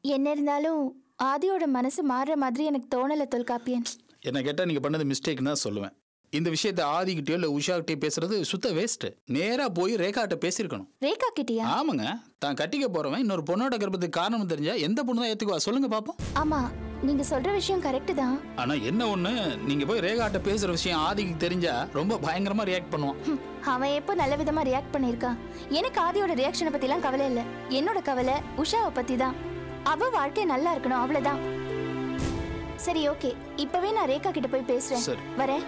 என்ன இருந்தாலும் ஆதியோட மனசு மாறுற மாதிரி எனக்கு தோணல தொல்காப்பியன் என்ன கேட்டால் நீங்கள் பண்ணது மிஸ்டேக்னு தான் சொல்லுவேன் இந்த விஷயத்தை ஆதிக்கிட்டயோ இல்லை உஷாக்கிட்டயோ பேசுறது சுத்த வேஸ்ட்டு நேராக போய் ரேகாட்ட பேசியிருக்கணும் ரேகா கிட்டியா ஆமாங்க தான் கட்டிக்க போறவன் இன்னொரு பொண்ணோட கர்ப்பத்துக்கு காரணம் தெரிஞ்சா எந்த பொண்ணு தான் ஏத்துக்குவா சொல்லுங்க பாப்போம் ஆமா நீங்க சொல்ற விஷயம் கரெக்ட் தான் ஆனா என்ன ஒண்ணு நீங்க போய் ரேகாட்ட பேசுற விஷயம் ஆதிக்கு தெரிஞ்சா ரொம்ப பயங்கரமா ரியாக்ட் பண்ணுவான் ஹம், அவன் எப்போ நல்ல விதமா ரியாக்ட் பண்ணியிருக்கான் எனக்கு ஆதியோட ரியாக்ஷனை பத்திலாம் கவலை இல்ல என்னோட கவலை உஷாவை பத்தி தான் அவ வாழ்க்கை நல்லா இருக்கணும் அவ்வளவுதான் சரி ஓகே இப்பவே நான் ரேகா கிட்ட போய் பேசுறேன் சரி. வரேன்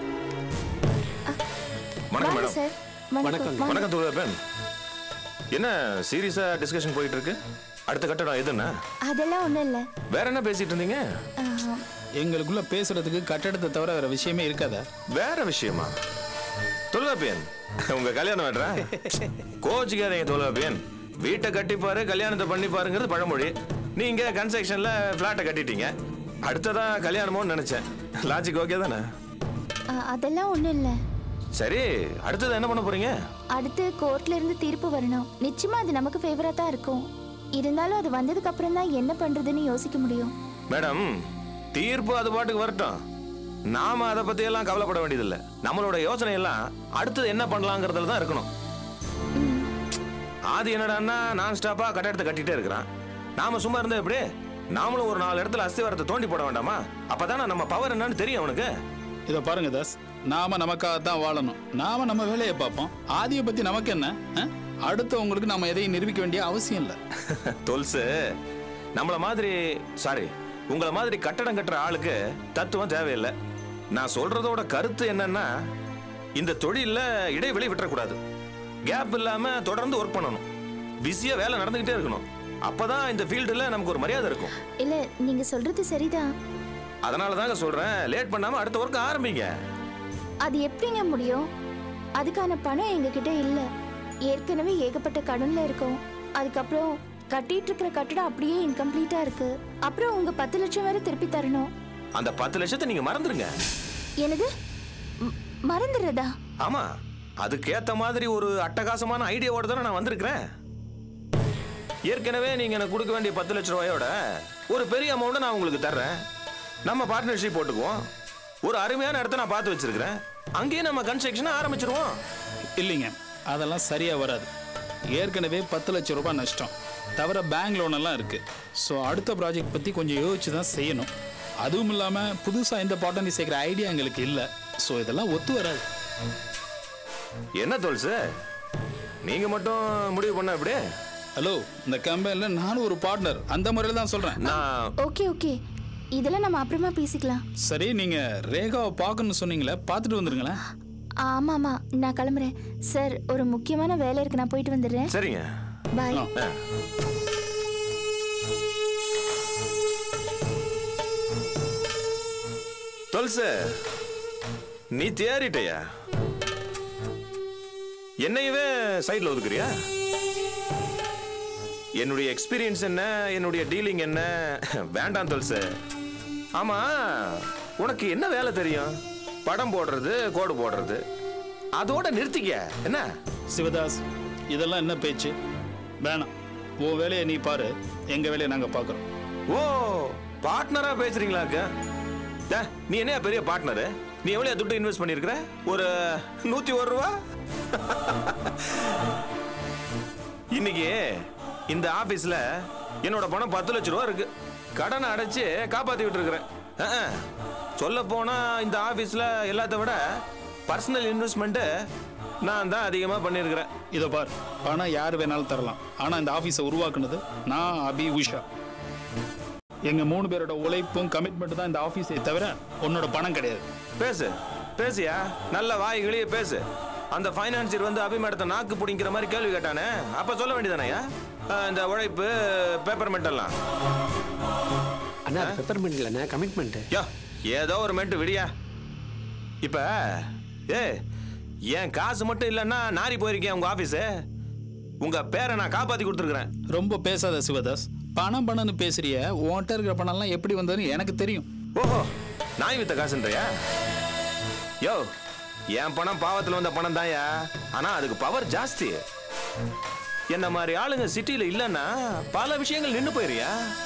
வணக்கம் வாங்க மேடம் சார் வணக்கம் வாங்க. வணக்கம் துருவேப்பன் என்ன சீரியஸா டிஸ்கஷன் போயிட்டு இருக்கு அடுத்த கட்டடம் எதுன்னா அதெல்லாம் ஒண்ணும் இல்ல வேற என்ன பேசிட்டு இருந்தீங்க ஆஹ், எங்களுக்குள்ள பேசுறதுக்கு கட்டடத்தை தவிர வேற விஷயமே இருக்காதா வேற விஷயமா தொல்காப்பியன் உங்க கல்யாணம் வேண்டா கோச்சிக்காதீங்க தொல்காப்பியன் வீட்டை கட்டிப்பாரு கல்யாணத்தை பண்ணிப்பாருங்கிறது பழமொழி நீங்க கன்ஸ்ட்ரக்ஷன்ல பிளாட்டை கட்டிட்டீங்க அடுத்ததா கல்யாணமோன்னு நினைச்சேன் லாஜிக் ஓகே தானே ஆஹ், அதெல்லாம் ஒண்ணும் இல்ல சரி அடுத்தது என்ன பண்ண போறீங்க அடுத்து கோர்ட்ல இருந்து தீர்ப்பு வரணும் நிச்சயமா அது நமக்கு ஃபேவரா தான் இருக்கும் இருந்தாலும் அது வந்ததுக்கு அப்புறம் தான் என்ன பண்றதுன்னு யோசிக்க முடியும் மேடம் தீர்ப்பு அது பாட்டுக்கு வரட்டும் நாம அதை பத்தி எல்லாம் கவலைப்பட வேண்டியதில்லை நம்மளோட யோசனை எல்லாம் அடுத்தது என்ன பண்ணலாங்கிறதுல தான் இருக்கணும் ஆதி என்னடான்னா நான் ஸ்டாப்பா கட்டடத்தை கட்டிட்டே இருக்கிறான் நாம சும்மா இருந்தா எப்படி நாமளும் ஒரு நாலு இடத்துல அஸ்திவாரத்தை தோண்டி போட வேண்டாமா அப்பதானே நம்ம பவர் என்னன்னு தெரியும் அவனுக்கு இதை பாருங்க தாஸ் நாம நமக்காகத்தான் வாழணும் நாம நம்ம வேலையை பார்ப்போம் ஆதியை பத்தி நமக்கு என்ன அஹ்? அடுத்தவங்களுக்கு நாம எதையும் நிரூபிக்க வேண்டிய அவசியம் இல்லை தொல்சு நம்மள மாதிரி சாரி உங்கள மாதிரி கட்டடம் கட்டுற ஆளுக்கு தத்துவம் தேவையில்லை நான் சொல்றதோட கருத்து என்னன்னா இந்த தொழில்ல இடைவெளி விட்டுறக்கூடாது கேப் இல்லாம தொடர்ந்து ஒர்க் பண்ணணும் பிஸியா வேலை நடந்துகிட்டே இருக்கணும் அப்பதான் இந்த ஃபீல்டுல நமக்கு ஒரு மரியாதை இருக்கும் இல்ல நீங்க சொல்றது சரிதான் அதனால தாங்க சொல்றேன் லேட் பண்ணாம அடுத்த ஒர்க் ஆரம்பிங்க அது எப்படிங்க முடியும் அதுக்கான பணம் எங்ககிட்ட இல்ல ஏற்கனவே ஏகப்பட்ட கடன்ல இருக்கோம் அதுக்கப்புறம் கட்டிட்டு இருக்கிற கட்டடம் அப்படியே இன்கம்ப்ளீட்டா இருக்கு அப்புறம் உங்க பத்து லட்சம் வேற திருப்பி தரணும் அந்த பத்து லட்சத்தை நீங்க மறந்துருங்க என்னது ம- மறந்துடுறதா ஆமா அதுக்கேத்த மாதிரி ஒரு அட்டகாசமான ஐடியாவோட தானே நான் வந்திருக்கிறேன் ஏற்கனவே நீங்க எனக்கு கொடுக்க வேண்டிய பத்து லட்ச ரூபாயோட ஒரு பெரிய அமௌண்ட்டை நான் உங்களுக்கு தர்றேன் நம்ம பார்ட்னர்ஷிப் போட்டுக்குவோம் ஒரு அருமையான இடத்த நான் பார்த்து வச்சிருக்கிறேன் அங்கேயே நம்ம கன்ஸ்ட்ரக்ஷனை ஆரம்பிச்சிருவோம் இல்லைங்க அதெல்லாம் சரியா வராது ஏற்கனவே பத்து லட்சம் ரூபாய் நஷ்டம் தவிர பேங்க் லோன் எல்லாம் இருக்கு ஸோ அடுத்த ப்ராஜெக்ட் பத்தி கொஞ்சம் யோசிச்சு தான் செய்யணும் அதுவும் இல்லாம புதுசா இந்த பாட்டனி சேர்க்குற ஐடியா எங்களுக்கு இல்லை ஸோ இதெல்லாம் ஒத்து வராது என்ன தோல்சு நீங்க மட்டும் முடிவு பண்ண எப்படி ஹலோ இந்த கம்பெனியில் நானும் ஒரு பார்ட்னர் அந்த முறையில் தான் சொல்றேன் நான் ஓகே ஓகே இதெல்லாம் நம்ம அப்புறமா பேசிக்கலாம் சரி நீங்க ரேகாவை பார்க்கணும்னு சொன்னீங்களே பார்த்துட்டு வந்துருங்களேன் ஆமா ஆமா நான் கிளம்புறேன் சார் ஒரு முக்கியமான வேலை இருக்கு நான் போயிட்டு வந்துடுறேன் சரிங்க பாய் ஆ. தொல்சு நீ தேறிட்டயா என்னையவே சைடுல ஒதுக்குறியா என்னுடைய எக்ஸ்பீரியன்ஸ் என்ன என்னுடைய டீலிங் என்ன வேண்டாம் தொல்சு ஆமா உனக்கு என்ன வேலை தெரியும் படம் போடுறது கோடு போடுறது அதோட நிறுத்திக்க என்ன சிவதாஸ் இதெல்லாம் என்ன பேச்சு வேணாம் உன் வேலையை நீ பாரு எங்க வேலையை நாங்க பார்க்குறோம் ஓ பார்ட்னரா பேசுறீங்களாக்க டே, நீ என்ன பெரிய பார்ட்னரு நீ எவ்வளவு துட்டு இன்வெஸ்ட் பண்ணிருக்கிற ஒரு நூத்தி ஒரு ரூபா இன்னைக்கு இந்த ஆபீஸ்ல என்னோட பணம் பத்து லட்ச ரூபா இருக்கு கடனை அடைச்சு காப்பாத்தி விட்டு இருக்கிறேன் சொல்ல போனா இந்த ஆபீஸ்ல எல்லாத்த விட பர்சனல் இன்வெஸ்ட்மெண்ட் நான் தான் அதிகமா பண்ணியிருக்கிறேன் இதை பார் பணம் யார் வேணாலும் தரலாம் ஆனா இந்த ஆபீஸை உருவாக்குனது நான் அபி உஷா எங்க மூணு பேரோட உழைப்பும் கமிட்மெண்ட் தான் இந்த ஆபீஸை தவிர உன்னோட பணம் கிடையாது பேசு பேசியா நல்ல வாய்களையே பேசு அந்த ஃபைனான்சியர் வந்து அபிமேடத்தை நாக்கு பிடிங்கிற மாதிரி கேள்வி கேட்டானே அப்ப சொல்ல வேண்டியதானயா இந்த உழைப்பு பேப்பர் எல்லாம் அண்ணா பெப்பர்மெண்ட் இல்லைண்ணா கமிட்மெண்ட் யோ ஏதோ ஒரு மென்ட் விடியா இப்ப ஏ என் காசு மட்டும் இல்லைன்னா நாரி போயிருக்கேன் உங்க ஆபீஸு உங்க பேரை நான் காப்பாத்தி கொடுத்துருக்குறேன் ரொம்ப பேசாத சிவதாஸ் பணம் பணம்னு பேசுறிய உன்கிட்ட இருக்கிற பணம்லாம் எப்படி வந்ததுன்னு எனக்கு தெரியும் ஓஹோ நாய் வித்த காசுன்றியா யோ என் பணம் பாவத்துல வந்த பணம் தான்யா ஆனா அதுக்கு பவர் ஜாஸ்தி என்ன மாதிரி ஆளுங்க சிட்டில இல்லைன்னா பல விஷயங்கள் நின்னு போயிருயா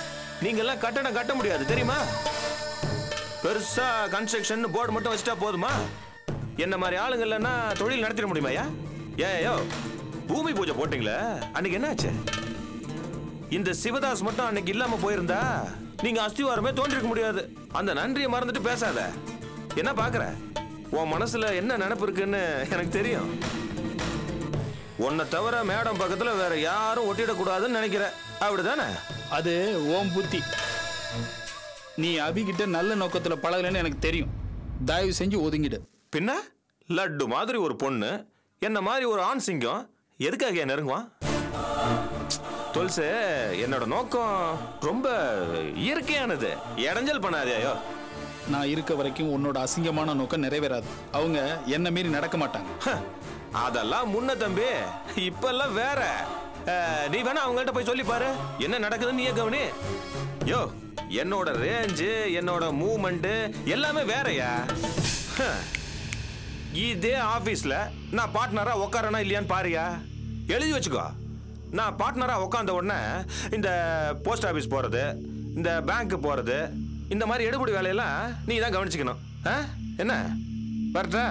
நீங்க எல்லாம் கட்டணம் கட்ட முடியாது தெரியுமா பெருசா கன்ஸ்ட்ரக்ஷன் போர்டு மட்டும் வச்சுட்டா போதுமா என்ன மாதிரி ஆளுங்க இல்லைன்னா தொழில் நடத்திட முடியுமாயா ஏயோ பூமி பூஜை போட்டீங்களே அன்னைக்கு என்னாச்சு இந்த சிவதாஸ் மட்டும் அன்னைக்கு இல்லாம போயிருந்தா நீங்க அஸ்திவாரமே தோன்றிருக்க முடியாது அந்த நன்றியை மறந்துட்டு பேசாத என்ன பாக்குற உன் மனசுல என்ன நினைப்பு இருக்குன்னு எனக்கு தெரியும் உன்னை தவிர மேடம் பக்கத்துல வேற யாரும் ஒட்டிடக்கூடாதுன்னு நினைக்கிற அப்படிதானே அது ஓம் புத்தி நீ அபிகிட்ட நல்ல நோக்கத்துல பழகலைன்னு எனக்கு தெரியும் தயவு செஞ்சு ஒதுங்கிடு பின்ன லட்டு மாதிரி ஒரு பொண்ணு என்ன மாதிரி ஒரு ஆண் சிங்கம் எதுக்காக என் நெருங்குவான் துல்சு என்னோட நோக்கம் ரொம்ப இயற்கையானது இடைஞ்சல் பண்ணாதேயோ நான் இருக்க வரைக்கும் உன்னோட அசிங்கமான நோக்கம் நிறைவேறாது அவங்க என்ன மீறி நடக்க மாட்டாங்க ஹ, அதெல்லாம் முன்ன தம்பி இப்பெல்லாம் வேற அஹ், நீ வேணா அவங்கள்ட்ட போய் சொல்லி பாரு என்ன நடக்குதுன்னு நீயே கவனி யோ என்னோட ரேஞ்சு என்னோட மூமெண்ட் எல்லாமே வேறயா ஹ, இதே ஆபீஸ்ல நான் பார்ட்னரா உட்காரனா இல்லையான்னு பாருயா எழுதி வச்சுக்கோ நான் பார்ட்னரா உட்காந்த உடனே இந்த போஸ்ட் ஆபீஸ் போறது இந்த பேங்க் போறது இந்த மாதிரி எடுபடி வேலையெல்லாம் நீ தான் கவனிச்சுக்கணும் ஆ? என்ன வரட்டா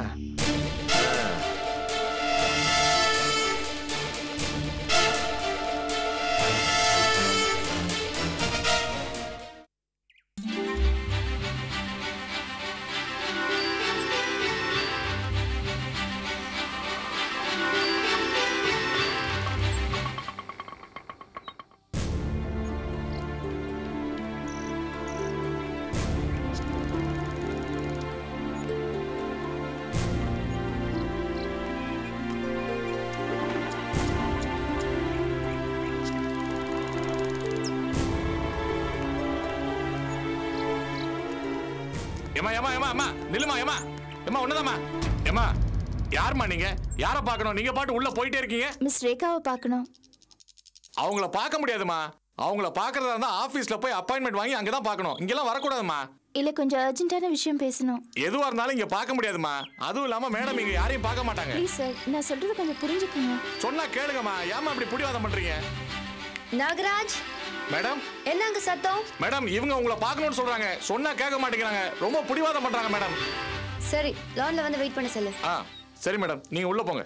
ஏமா ஏமா ஏமா அம்மா நில்லுமா ஏமா ஏமா ஒண்ணுதாம்மா ஏமா யாரும்மா நீங்க யார பார்க்கணும் நீங்க பாட்டு உள்ள போயிட்டே இருக்கீங்க மிஸ் ரேகாவை பார்க்கணும் அவங்கள பார்க்க முடியாதுமா அவங்கள பார்க்கறதா இருந்தா ஆபீஸ்ல போய் அப்பாயின்மெண்ட் வாங்கி அங்கதான் பார்க்கணும் இங்கெல்லாம் வரக்கூடாதுமா இல்ல கொஞ்சம் அர்ஜென்ட்டான விஷயம் பேசணும் எதுவா இருந்தாலும் இங்க பார்க்க முடியாதுமா அதுவும் இல்லாம மேடம் இங்க யாரையும் பார்க்க மாட்டாங்க ப்ளீஸ் சார் நான் சொல்றது கொஞ்சம் புரிஞ்சுக்கோங்க சொன்னா கேளுங்கம்மா ஏமா இப்படி புடிவாதம் பண்றீங்க நாகராஜ் மேடம் என்னங்க சத்தம் மேடம் இவங்க உங்களை பார்க்கணும்னு சொல்றாங்க சொன்னா கேட்க மாட்டேங்கிறாங்க ரொம்ப புடிவாதம் பண்றாங்க மேடம் சரி லான்ல வந்து வெயிட் பண்ண சொல்லு ஆ சரி மேடம் நீங்க உள்ள போங்க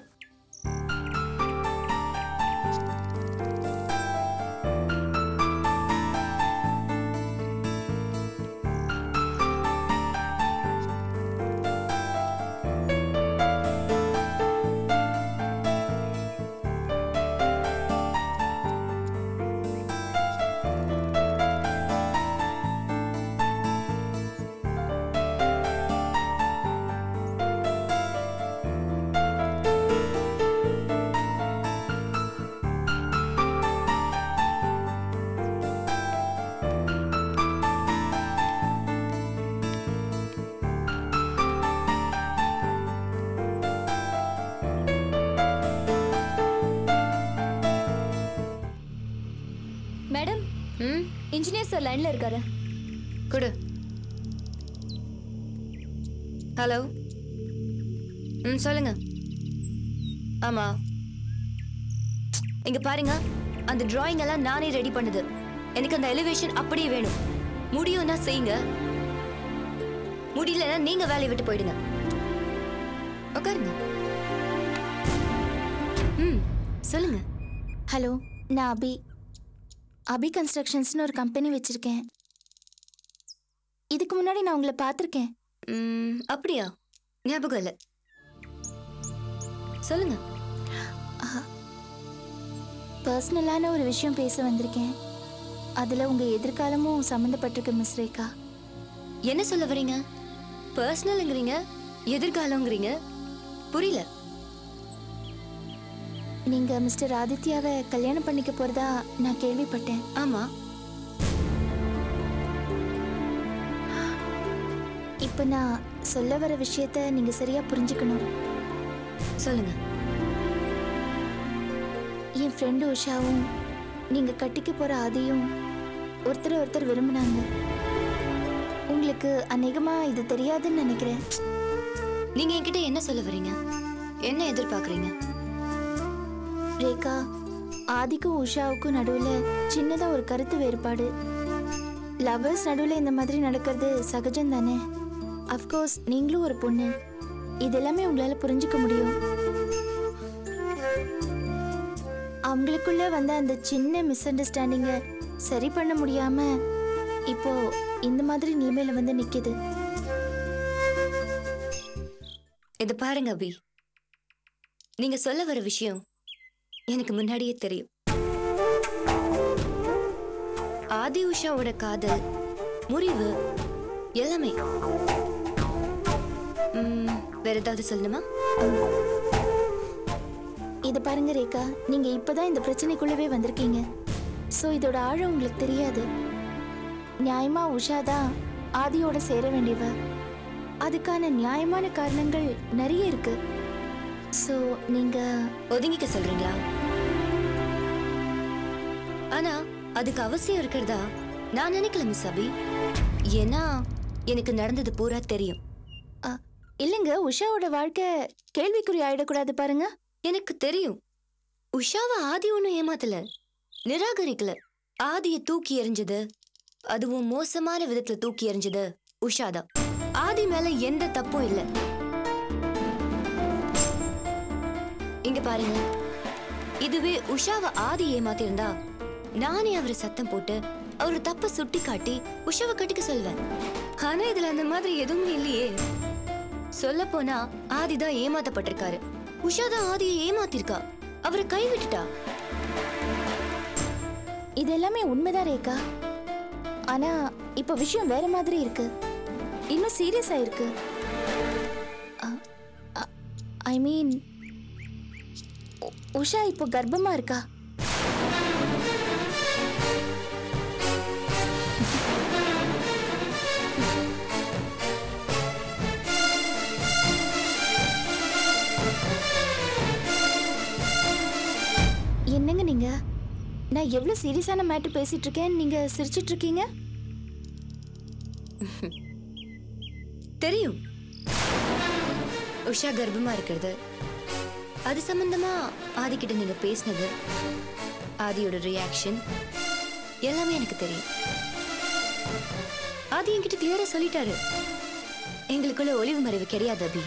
மேடம் ம் இன்ஜினியர் சார் லைன்ல இருக்காரு கொடு ஹலோ ம் சொல்லுங்க ஆமா இங்க பாருங்க அந்த டிராயிங் எல்லாம் நானே ரெடி பண்ணுது எனக்கு அந்த எலிவேஷன் அப்படியே வேணும் முடியும்னா செய்யுங்க முடியலன்னா நீங்க வேலையை விட்டு போயிடுங்க உட்காருங்க ம் சொல்லுங்க ஹலோ நான் அபி அபி கன்ஸ்ட்ரக்ஷன்ஸ்னு ஒரு கம்பெனி வச்சிருக்கேன் இதுக்கு முன்னாடி நான் உங்களை பார்த்துருக்கேன் ம், அப்படியா ஞாபகம் இல்லை சொல்லுங்க பர்சனலான ஒரு விஷயம் பேச வந்திருக்கேன் அதில் உங்கள் எதிர்காலமும் சம்மந்தப்பட்டிருக்கு மிஸ் ரேகா என்ன சொல்ல வரீங்க பர்சனல்ங்கிறீங்க எதிர்காலங்கிறீங்க புரியல நீங்கள் மிஸ்டர் ஆதித்யாவை கல்யாணம் பண்ணிக்க போகிறதா நான் கேள்விப்பட்டேன் ஆமா இப்போ நான் சொல்ல வர விஷயத்த நீங்கள் சரியாக புரிஞ்சுக்கணும் சொல்லுங்க என் ஃப்ரெண்டு உஷாவும் நீங்கள் கட்டிக்க போகிற ஆதியும் ஒருத்தர் ஒருத்தர் விரும்பினாங்க உங்களுக்கு அநேகமாக இது தெரியாதுன்னு நினைக்கிறேன் நீங்க என்கிட்ட என்ன சொல்ல வரீங்க என்ன எதிர்பார்க்கறீங்க ரேகா ஆதிக்கும் உஷாவுக்கும் நடுவில் சின்னதாக ஒரு கருத்து வேறுபாடு லவ்வர்ஸ் நடுவில் இந்த மாதிரி நடக்கிறது சகஜம் தானே அஃப்கோர்ஸ் நீங்களும் ஒரு பொண்ணு இது எல்லாமே உங்களால புரிஞ்சுக்க முடியும் அவங்களுக்குள்ள வந்த அந்த சின்ன மிஸ் அண்டர்ஸ்டாண்டிங்கை சரி பண்ண முடியாம இப்போ இந்த மாதிரி நிலைமையில வந்து நிக்குது இது பாருங்க அபி நீங்க சொல்ல வர விஷயம் எனக்கு முன்னாடியே தெரியும் ஆதி உஷாவோட காதல் முறிவு எல்லாமே ம், வேற ஏதாவது சொல்லணுமா இது பாருங்க ரேகா நீங்க இப்பதான் இந்த பிரச்சனைக்குள்ளவே வந்திருக்கீங்க ஸோ இதோட ஆழம் உங்களுக்கு தெரியாது நியாயமா உஷா தான் ஆதியோட சேர வேண்டியவ அதுக்கான நியாயமான காரணங்கள் நிறைய இருக்கு ஸோ நீங்க ஒதுங்கிக்க சொல்றீங்களா ஆனா அதுக்கு அவசியம் இருக்கிறதா நான் நினைக்கல மிஸ் அபி ஏன்னா எனக்கு நடந்தது பூரா தெரியும் அ, இல்லைங்க உஷாவோட வாழ்க்கை கேள்விக்குறி ஆயிடக்கூடாது பாருங்க எனக்கு தெரியும் உஷாவை ஆதி ஒன்றும் ஏமாத்தல நிராகரிக்கல ஆதியை தூக்கி எறிஞ்சது அதுவும் மோசமான விதத்துல தூக்கி எறிஞ்சது உஷாதான் ஆதி மேல எந்த தப்பும் இல்ல இங்க பாருங்க இதுவே உஷாவை ஆதி ஏமாத்திருந்தா நானே அவரை சத்தம் போட்டு அவரு தப்ப சுட்டி காட்டி உஷாவை கட்டிக்க சொல்வேன் ஆனா இதுல அந்த மாதிரி எதுவுமே இல்லையே சொல்ல போனா ஆதிதான் ஏமாத்தப்பட்டிருக்காரு உஷா தான் ஆதியை ஏமாத்திருக்கா அவரை கைவிட்டுட்டா இது எல்லாமே உண்மைதான் ரேகா ஆனா இப்போ விஷயம் வேற மாதிரி இருக்கு இன்னும் சீரியஸ் ஆயிருக்கு ஐ மீன் உஷா இப்போ கர்ப்பமா இருக்கா என்னங்க நீங்க நான் எவ்வளவு சீரியஸான மேட்டர் பேசிட்டு இருக்கேன் நீங்க சிரிச்சிட்டு இருக்கீங்க தெரியும் உஷா கர்ப்பமா இருக்கிறது அது சம்பந்தமா ஆதி கிட்ட நீங்க பேசினது ஆதியோட ரியாக்ஷன் எல்லாமே எனக்கு தெரியும் ஆதி என்கிட்ட கிளியரா சொல்லிட்டாரு எங்களுக்குள்ள ஒளிவு மறைவு கிடையாது அபி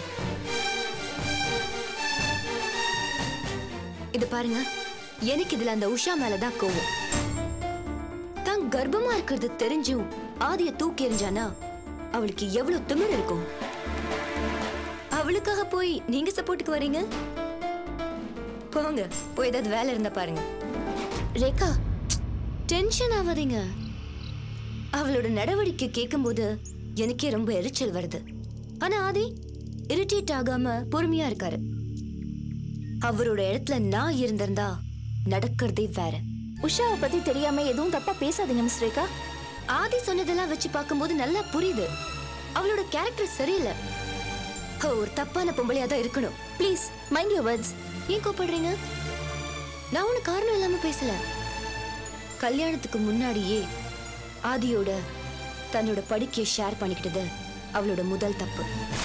இது பாருங்க எனக்கு இதுல அந்த உஷா மேலதான் கோவம் தான் கர்ப்பமா இருக்கிறது தெரிஞ்சும் ஆதிய தூக்கி எறிஞ்சானா அவளுக்கு எவ்வளவு திமிர் இருக்கும் அவளுக்காக போய் நீங்க சப்போர்ட்டுக்கு வரீங்க போங்க போய் ஏதாவது வேலை இருந்தா பாருங்க ரேகா டென்ஷன் ஆகாதீங்க அவளோட நடவடிக்கை கேட்கும்போது எனக்கே ரொம்ப எரிச்சல் வருது ஆனா ஆதி இரிட்டேட் ஆகாம பொறுமையா இருக்காரு அவரோட இடத்துல நான் இருந்திருந்தா நடக்கிறதே வேற உஷாவை பத்தி தெரியாம எதுவும் தப்பா பேசாதீங்க மிஸ் ரேகா ஆதி சொன்னதெல்லாம் வச்சு பார்க்கும்போது நல்லா புரியுது அவளோட கேரக்டர் சரியில்லை அவ ஒரு தப்பான பொம்பளையா தான் இருக்கணும் ப்ளீஸ் மைண்ட் யூர் வேர்ட்ஸ் ஏன் கோப்படுறீங்க நான் ஒண்ணு காரணம் இல்லாம பேசல கல்யாணத்துக்கு முன்னாடியே ஆதியோட தன்னோட படிக்கைய ஷேர் பண்ணிக்கிட்டது அவளோட முதல் தப்பு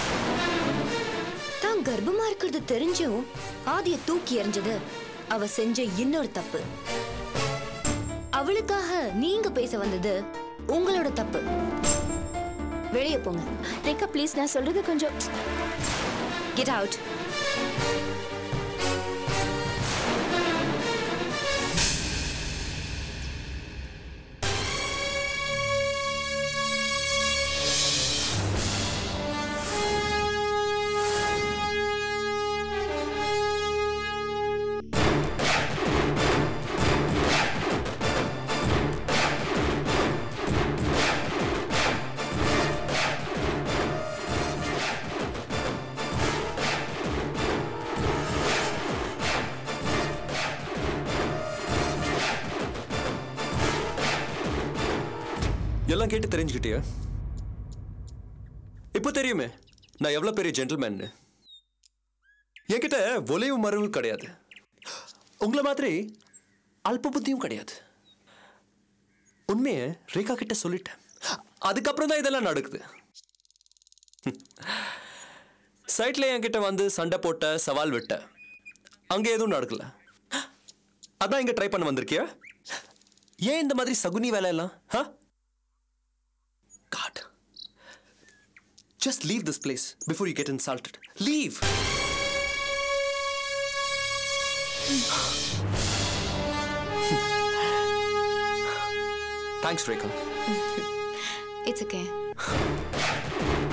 தான் கர்ப்பமா இருக்கிறது தெரிஞ்சும் ஆதிய தூக்கி எறிஞ்சது அவ செஞ்ச இன்னொரு தப்பு அவளுக்காக நீங்க பேச வந்தது உங்களோட தப்பு வெளியே போங்க ரேகா ப்ளீஸ் நான் சொல்றது கொஞ்சம் கெட் அவுட் எல்லாம் கேட்டு தெரிஞ்சுக்கிட்டியா இப்போ தெரியுமே நான் எவ்வளோ பெரிய ஜென்டில்மேன்னு என்கிட்ட ஒலிவு மறைவு கிடையாது உங்களை மாதிரி அல்ப புத்தியும் கிடையாது உண்மையை ரேகா கிட்ட சொல்லிட்டேன் அதுக்கப்புறம் தான் இதெல்லாம் நடக்குது சைட்ல என்கிட்ட வந்து சண்டை போட்ட சவால் விட்ட அங்கே எதுவும் நடக்கல அதான் இங்க ட்ரை பண்ண வந்திருக்கியா ஏன் இந்த மாதிரி சகுனி வேலையெல்லாம் ஆ Just leave this place before you get insulted. Leave! Thanks, Rekha. It's okay